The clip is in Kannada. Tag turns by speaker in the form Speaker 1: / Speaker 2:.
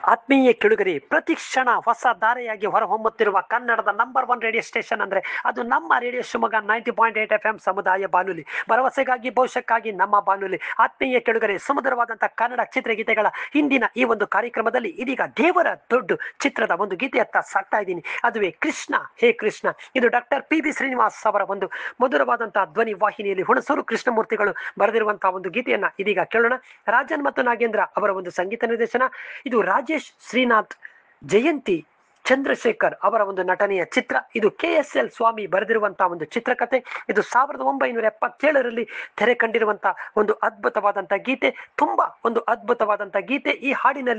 Speaker 1: ಆತ್ಮೀಯ ಕೆಳುಗರಿ ಪ್ರತಿ ಕ್ಷಣ ಹೊಸ ಧಾರೆಯಾಗಿ ಹೊರಹೊಮ್ಮುತ್ತಿರುವ ಕನ್ನಡದ ನಂಬರ್ ಒನ್ ರೇಡಿಯೋ ಸ್ಟೇಷನ್ ಅಂದ್ರೆ ಅದು ನಮ್ಮ radio Shivamogga ninety point eight F M ಸಮುದಾಯ ಬಾನುಲಿ ಭರವಸೆಗಾಗಿ ಭವಿಷ್ಯಕ್ಕಾಗಿ ನಮ್ಮ ಬಾನುಲಿ ಆತ್ಮೀಯ ಕೆಳುಗರೆ ಸುಮಧುರವಾದಂತಹ ಕನ್ನಡ ಚಿತ್ರಗೀತೆಗಳ ಹಿಂದಿನ ಈ ಒಂದು ಕಾರ್ಯಕ್ರಮದಲ್ಲಿ ಇದೀಗ ದೇವರ ದೊಡ್ಡ ಚಿತ್ರದ ಒಂದು ಗೀತೆಯತ್ತ ಸಾಕ್ತಾ ಇದ್ದೀನಿ ಅದುವೇ ಕೃಷ್ಣ ಹೇ ಕೃಷ್ಣ ಇದು ಡಾಕ್ಟರ್ ಪಿ ಬಿ ಶ್ರೀನಿವಾಸ್ ಅವರ ಒಂದು ಮಧುರವಾದಂತಹ ಧ್ವನಿ ವಾಹಿನಿಯಲ್ಲಿ ಹುಣಸೂರು ಕೃಷ್ಣಮೂರ್ತಿಗಳು ಬರೆದಿರುವಂತಹ ಒಂದು ಗೀತೆಯನ್ನ ಇದೀಗ ಕೇಳೋಣ ರಾಜನ್ ಮತ್ತು ನಾಗೇಂದ್ರ ಅವರ ಒಂದು ಸಂಗೀತ ನಿರ್ದೇಶನ ಇದು ರಾಜೇಶ್ ಶ್ರೀನಾಥ್ ಜಯಂತಿ ಚಂದ್ರಶೇಖರ್ ಅವರ ಒಂದು ನಟನೆಯ ಚಿತ್ರ ಇದು ಕೆ ಎಸ್ ಎಲ್ ಸ್ವಾಮಿ ಬರೆದಿರುವಂತಹ ಒಂದು ಚಿತ್ರಕಥೆ ಇದು ಸಾವಿರದ ಒಂಬೈನೂರ ಎಪ್ಪತ್ತೇಳರಲ್ಲಿ ತೆರೆ ಕಂಡಿರುವಂತಹ ಒಂದು ಅದ್ಭುತವಾದಂತಹ ಗೀತೆ ತುಂಬಾ ಒಂದು ಅದ್ಭುತವಾದಂತಹ ಗೀತೆ ಈ ಹಾಡಿನಲ್ಲಿ